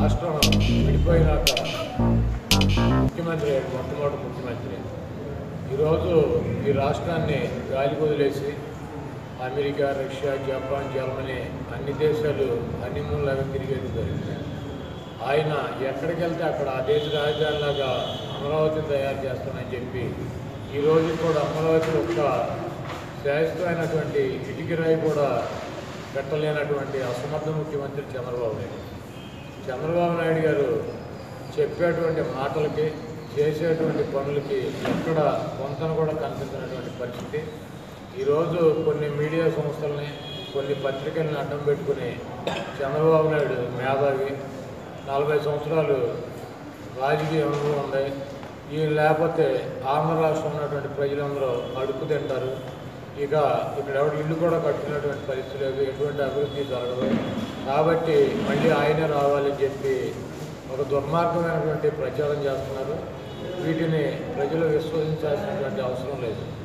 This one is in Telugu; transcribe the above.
రాష్ట్రం విడిపోయినాక ముఖ్యమంత్రి అయ్యాడు, మొట్టమొదటి ముఖ్యమంత్రి ఈరోజు ఈ రాష్ట్రాన్ని గాలికి వదిలేసి అమెరికా రష్యా జపాన్ జర్మనీ అన్ని దేశాలు హనీమూన్లాగా తిరిగేది జరిగింది ఆయన ఎక్కడికి వెళ్తే అక్కడ ఆ దేశ రాజధానిలాగా అమరావతిని తయారు చేస్తానని చెప్పి ఈ రోజు కూడా అమరావతి యొక్క శాశ్వతమైనటువంటి ఇటుకిరాయి కూడా పెట్టలేనటువంటి అసమర్థ ముఖ్యమంత్రి చంద్రబాబు నాయుడు చంద్రబాబు నాయుడు గారు చెప్పేటువంటి మాటలకి చేసేటువంటి పనులకి ఎక్కడ కొంతను కూడా కనిపించినటువంటి పరిస్థితి ఈరోజు కొన్ని మీడియా సంస్థల్ని కొన్ని పత్రికల్ని అడ్డం పెట్టుకుని చంద్రబాబు నాయుడు మేధావి నలభై సంవత్సరాలు రాజకీయ అనుభవం ఉంది ఈయన లేకపోతే ఆంధ్ర రాష్ట్రం ఉన్నటువంటి ప్రజలందరూ అడుగు తింటారు ఇక ఇక్కడ ఎవరు ఇల్లు కూడా కట్టుకున్నటువంటి పరిస్థితి లేదు ఎటువంటి అభివృద్ధి జరగదు కాబట్టి మళ్ళీ ఆయనే రావాలని చెప్పి ఒక దుర్మార్గమైనటువంటి ప్రచారం చేస్తున్నారు వీటిని ప్రజలు విశ్వసించాల్సినటువంటి అవసరం లేదు